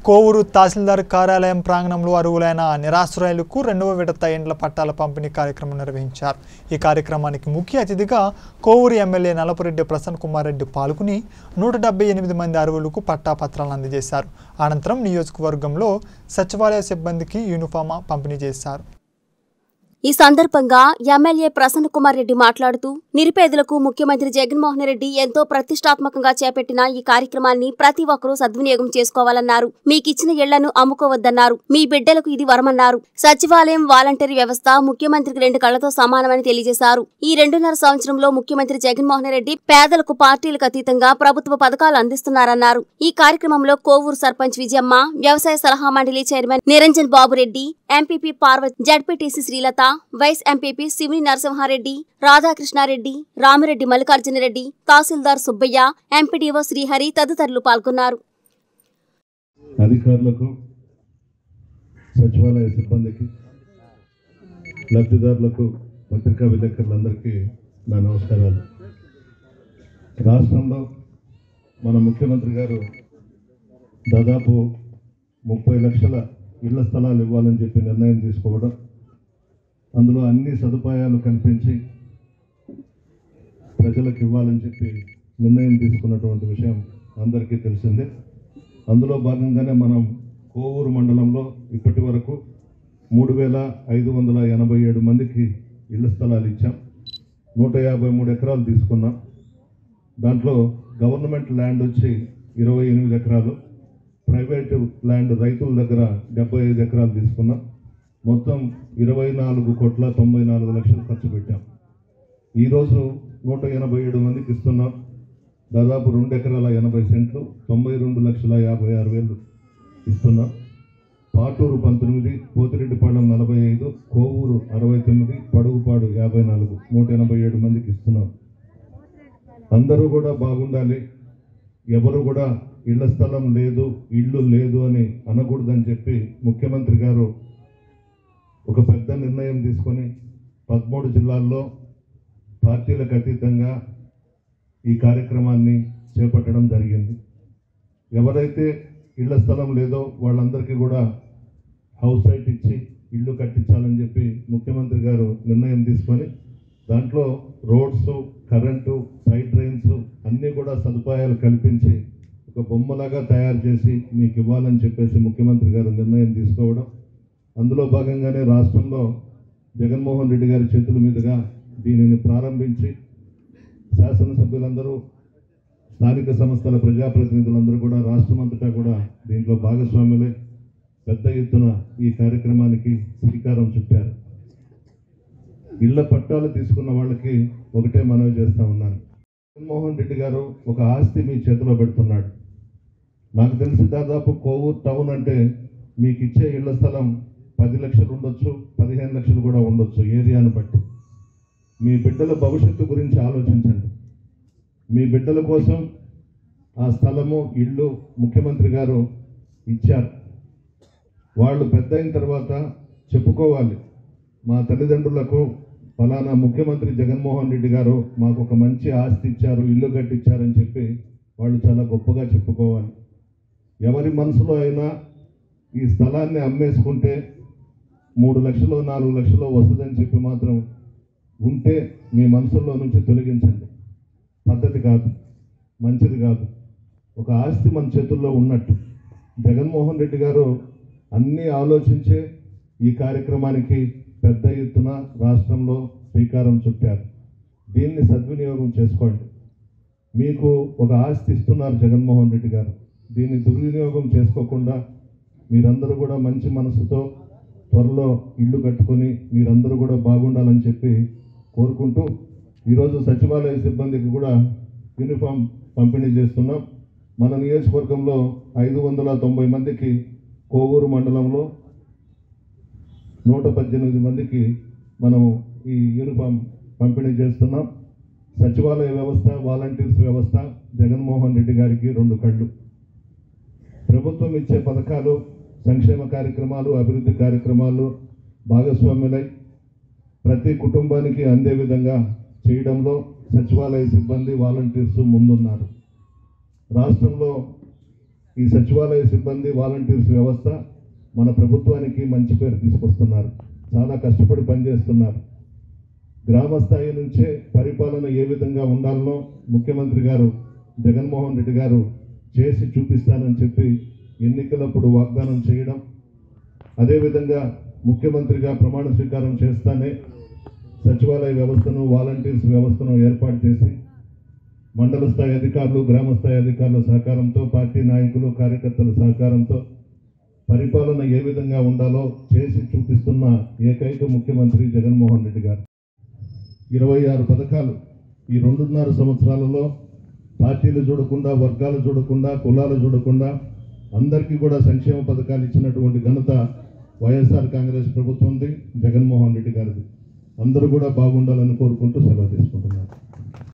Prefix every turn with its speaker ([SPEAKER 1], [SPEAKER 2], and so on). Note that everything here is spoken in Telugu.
[SPEAKER 1] కోవూరు తహసీల్దార్ కార్యాలయం ప్రాంగణంలో అరువులైన నిరాశ్రయులకు రెండవ విడత ఇండ్ల పట్టాల పంపిణీ కార్యక్రమం నిర్వహించారు ఈ కార్యక్రమానికి ముఖ్య అతిథిగా కోవూరు ఎమ్మెల్యే నలపురెడ్డి ప్రసన్న కుమార్ రెడ్డి పాల్గొని నూట డెబ్బై ఎనిమిది మంది అరువులకు పట్టా పత్రాలను అందజేశారు అనంతరం నియోజకవర్గంలో సచివాలయ సిబ్బందికి యూనిఫామ్ పంపిణీ చేశారు
[SPEAKER 2] ఈ సందర్భంగా ఎమ్మెల్యే ప్రసన్న కుమార్ రెడ్డి మాట్లాడుతూ నిరుపేదలకు ముఖ్యమంత్రి జగన్మోహన్ రెడ్డి ఎంతో ప్రతిష్టాత్మకంగా చేపట్టిన ఈ కార్యక్రమాన్ని ప్రతి ఒక్కరూ సద్వినియోగం చేసుకోవాలన్నారు మీకిచ్చిన ఇళ్లను అమ్ముకోవద్దన్నారు మీ బిడ్డలకు ఇది వరమన్నారు సచివాలయం వాలంటీర్ వ్యవస్థ ముఖ్యమంత్రికి రెండు కళ్లతో సమానమని తెలియజేశారు ఈ రెండున్నర సంవత్సరంలో ముఖ్యమంత్రి జగన్మోహన్ రెడ్డి పేదలకు పార్టీలకు అతీతంగా ప్రభుత్వ పథకాలు అందిస్తున్నారన్నారు ఈ కార్యక్రమంలో కోవూరు సర్పంచ్ విజయమ్మ వ్యవసాయ సలహా మండలి chairman Niranjan Babureddy MPP Parvati ZPTC Srilatha vice MPP Sivuni Narasimhareddy Radhakrishnareddy Ramireddy Mallikarjunareddy తహసీల్దార్ సుబ్బయ్య ఎంపీడీఓ శ్రీహరి తదితరులు పాల్గొన్నారు
[SPEAKER 3] అధికారులకు సచివాలయ సిబ్బందికి లబ్ధిదారులకు పత్రికా విలేకరులందరికీ నా నమస్కారాలు రాష్ట్రంలో మన ముఖ్యమంత్రి గారు దాదాపు ముప్పై లక్షల ఇళ్ల స్థలాలు ఇవ్వాలని చెప్పి నిర్ణయం తీసుకోవడం అందులో అన్ని సదుపాయాలు కల్పించి ప్రజలకు ఇవ్వాలని చెప్పి నిర్ణయం తీసుకున్నటువంటి విషయం అందరికీ తెలిసిందే అందులో భాగంగానే మనం కోవూరు మండలంలో ఇప్పటి వరకు మూడు వేల ఐదు వందల ఎనభై ఏడు మందికి ఇళ్ల స్థలాలు ఇచ్చాం నూట యాభై మూడు ఎకరాలు తీసుకున్నాం దాంట్లో గవర్నమెంట్ ల్యాండ్ వచ్చి ఇరవై ఎనిమిది ఎకరాలు ప్రైవేటు ల్యాండ్ రైతుల దగ్గర డెబ్బై ఐదు ఎకరాలు తీసుకున్నాం మొత్తం ఇరవై నాలుగు కోట్ల తొంభై నాలుగు లక్షలు ఖర్చు పెట్టాం ఈరోజు నూట ఎనభై ఏడు మందికి ఇస్తున్నాం దాదాపు రెండు ఎకరాల ఎనభై సెంట్లు తొంభై రెండు లక్షల యాభై ఆరు వేలు ఇస్తున్నాం పాటూరు పంతొమ్మిది పోతిరెడ్డిపాళెం నలభై ఐదు కోవూరు అరవై తొమ్మిది పడుగుపాడు యాభై నాలుగు నూట ఎనభై ఏడు మందికి ఇస్తున్నాం అందరూ కూడా బాగుండాలి ఎవరు కూడా ఇళ్ల స్థలం లేదు ఇల్లు లేదు అని అనకూడదని చెప్పి ముఖ్యమంత్రి గారు ఒక పెద్ద నిర్ణయం తీసుకొని పదమూడు జిల్లాల్లో పార్టీలకు అతీతంగా ఈ కార్యక్రమాన్ని చేపట్టడం జరిగింది ఎవరైతే ఇళ్ల స్థలం లేదో వాళ్ళందరికీ కూడా హౌస్ సైట్ ఇచ్చి ఇల్లు కట్టించాలని చెప్పి ముఖ్యమంత్రి గారు నిర్ణయం తీసుకొని దాంట్లో రోడ్స్ కరెంటు సైడ్ డ్రైన్స్ అన్నీ కూడా సదుపాయాలు కల్పించి ఒక బొమ్మలాగా తయారు చేసి మీకు ఇవ్వాలని చెప్పేసి ముఖ్యమంత్రి గారు నిర్ణయం తీసుకోవడం అందులో భాగంగానే రాష్ట్రంలో జగన్మోహన్ రెడ్డి గారి చేతుల మీదుగా దీనిని ప్రారంభించి శాసనసభ్యులందరూ స్థానిక సంస్థల ప్రజాప్రతినిధులందరూ కూడా రాష్ట్రమంతటా కూడా దీంట్లో భాగస్వాములై పెద్ద ఎత్తున ఈ కార్యక్రమానికి శ్రీకారం చుట్టారు ఇళ్ల పట్టాలు తీసుకున్న వాళ్ళకి ఒకటే మనవి చేస్తా ఉన్నాను జగన్మోహన్ రెడ్డి గారు ఒక ఆస్తి మీ చేతిలో పెడుతున్నాడు నాకు తెలిసి దాదాపు కోవూరు టౌన్ అంటే మీకు ఇచ్చే ఇళ్ల స్థలం పది లక్షలు ఉండొచ్చు పదిహేను లక్షలు కూడా ఉండొచ్చు ఏరియాను బట్టి మీ బిడ్డల భవిష్యత్తు గురించి ఆలోచించండి మీ బిడ్డల కోసం ఆ స్థలము ఇల్లు ముఖ్యమంత్రి గారు ఇచ్చారు వాళ్ళు పెద్ద అయిన తర్వాత చెప్పుకోవాలి మా తల్లిదండ్రులకు ఫలానా ముఖ్యమంత్రి జగన్మోహన్ రెడ్డి గారు మాకు ఒక మంచి ఆస్తి ఇచ్చారు ఇల్లు కట్టించారని చెప్పి వాళ్ళు చాలా గొప్పగా చెప్పుకోవాలి ఎవరి మనసులో అయినా ఈ స్థలాన్ని అమ్మేసుకుంటే మూడు లక్షలు నాలుగు లక్షలు వస్తుందని చెప్పి మాత్రం ఉంటే మీ మనసులో నుంచి తొలగించండి పద్ధతి కాదు మంచిది కాదు ఒక ఆస్తి మన చేతుల్లో ఉన్నట్టు జగన్మోహన్ రెడ్డి గారు అన్నీ ఆలోచించే ఈ కార్యక్రమానికి పెద్ద ఎత్తున రాష్ట్రంలో శ్రీకారం చుట్టారు దీన్ని సద్వినియోగం చేసుకోండి మీకు ఒక ఆస్తి ఇస్తున్నారు జగన్మోహన్ రెడ్డి గారు దీన్ని దుర్వినియోగం చేసుకోకుండా మీరందరూ కూడా మంచి మనసుతో త్వరలో ఇల్లు కట్టుకొని మీరందరూ కూడా బాగుండాలని చెప్పి కోరుకుంటూ ఈరోజు సచివాలయ సిబ్బందికి కూడా యూనిఫామ్ పంపిణీ చేస్తున్నాం మన నియోజకవర్గంలో ఐదు వందల తొంభై మందికి కోవూరు మండలంలో నూట పద్దెనిమిది మందికి మనం ఈ యూనిఫామ్ పంపిణీ చేస్తున్నాం సచివాలయ వ్యవస్థ వాలంటీర్స్ వ్యవస్థ జగన్మోహన్ రెడ్డి గారికి రెండు కళ్ళు ప్రభుత్వం ఇచ్చే పథకాలు సంక్షేమ కార్యక్రమాలు అభివృద్ధి కార్యక్రమాలు భాగస్వాములై ప్రతి కుటుంబానికి అందే విధంగా చేయడంలో సచివాలయ సిబ్బంది వాలంటీర్స్ ముందున్నారు రాష్ట్రంలో ఈ సచివాలయ సిబ్బంది వాలంటీర్స్ వ్యవస్థ మన ప్రభుత్వానికి మంచి పేరు తీసుకొస్తున్నారు చాలా కష్టపడి పనిచేస్తున్నారు గ్రామ స్థాయి నుంచే పరిపాలన ఏ విధంగా ఉండాలనో ముఖ్యమంత్రి గారు జగన్మోహన్ రెడ్డి గారు చేసి చూపిస్తానని చెప్పి ఎన్నికలప్పుడు వాగ్దానం చేయడం అదేవిధంగా ముఖ్యమంత్రిగా ప్రమాణ స్వీకారం చేస్తానే సచివాలయ వ్యవస్థను వాలంటీర్స్ వ్యవస్థను ఏర్పాటు చేసి మండల స్థాయి అధికారులు గ్రామ స్థాయి అధికారుల సహకారంతో పార్టీ నాయకులు కార్యకర్తల సహకారంతో పరిపాలన ఏ విధంగా ఉండాలో చేసి చూపిస్తున్న ఏకైక ముఖ్యమంత్రి జగన్మోహన్ రెడ్డి గారు ఇరవై ఆరు పథకాలు ఈ రెండున్నర సంవత్సరాలలో పార్టీలు చూడకుండా వర్గాలు చూడకుండా కులాలు చూడకుండా అందరికీ కూడా సంక్షేమ పథకాలు ఇచ్చినటువంటి ఘనత వైఎస్ఆర్ కాంగ్రెస్ ప్రభుత్వంది జగన్మోహన్ రెడ్డి గారిది అందరూ కూడా బాగుండాలని కోరుకుంటూ సెలవు తీసుకుంటున్నారు